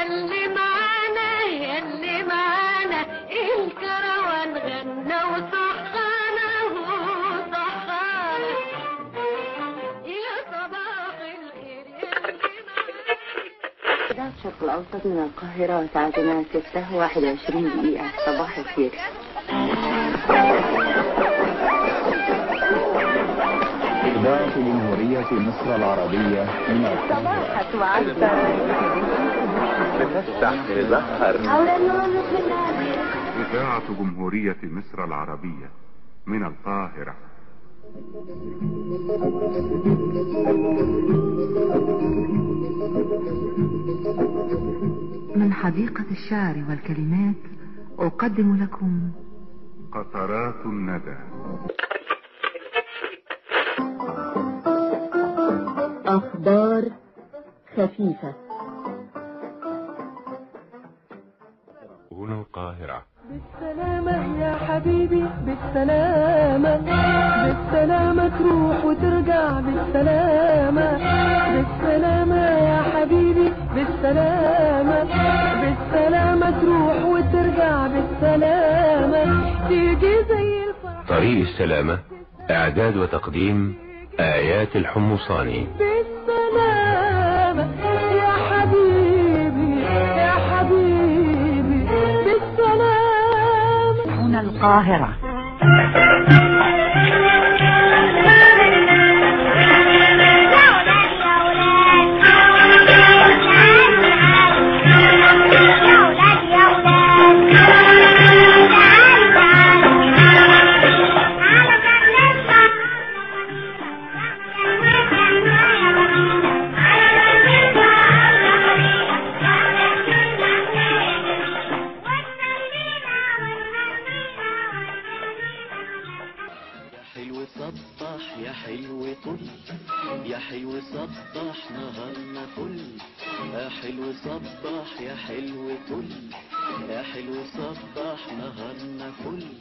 يلي معانا يلي معانا الكروان غنى وصحانا وصحانا يا صباح الخير يلي معانا إذاعة الشرق الأوسط من القاهرة ساعتنا 6 21 دقيقة صباح الخير إذاعة جمهورية مصر العربية من القاهرة تفتح تزهر إذاعة جمهورية مصر العربية من القاهرة من حديقة الشعر والكلمات أقدم لكم قطرات الندى أخبار خفيفة هنا القاهرة بالسلامة يا حبيبي بالسلامة بالسلامة تروح وترجع بالسلامة بالسلامة يا حبيبي بالسلامة بالسلامة تروح وترجع بالسلامة تيجي زي الفرح طريق السلامة إعداد وتقديم آيات الحمصاني بالسلامة يا حبيبي يا حبيبي بالسلامة هنا القاهرة يا حلو سطح يا حلو طل يا حلو سطح نهارنا فل يا حلو سطح يا حلو طل يا حلو سطح نهارنا فل